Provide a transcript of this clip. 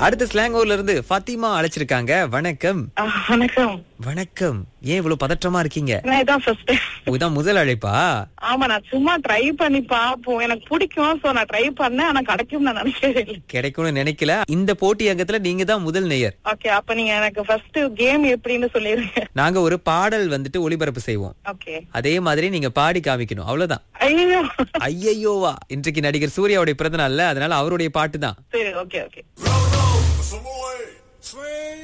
அடுத்த ஸ்லாங் ஊர்ல இருந்து ஃபாத்திமா அழைச்சிருக்காங்க வணக்கம் ஆ, வணக்கம் வணக்கம் ஏன் இவ்வளவு பதற்றமா இருக்கீங்க நான் இதான் ஃபர்ஸ்ட் இதான் முதல் அழைப்பா ஆமா நான் சும்மா ட்ரை பண்ணி பாப்போம் எனக்கு பிடிக்கும் சோ நான் ட்ரை பண்ணேன் ஆனா கிடைக்கும் நான் நினைக்கவே இல்லை கிடைக்கும்னு நினைக்கல இந்த போட்டி அங்கத்துல நீங்க தான் முதல் நேயர் ஓகே அப்ப நீங்க எனக்கு ஃபர்ஸ்ட் கேம் எப்படின்னு சொல்லிருங்க நாங்க ஒரு பாடல் வந்துட்டு ஒளிபரப்பு செய்வோம் ஓகே அதே மாதிரி நீங்க பாடி காமிக்கணும் அவ்வளவுதான் ஐயோ ஐயையோவா இன்றைக்கு நடிகர் சூர்யாவுடைய பிறந்த நாள்ல அதனால அவருடைய பாட்டு தான் சரி okay okay Some more. Swing.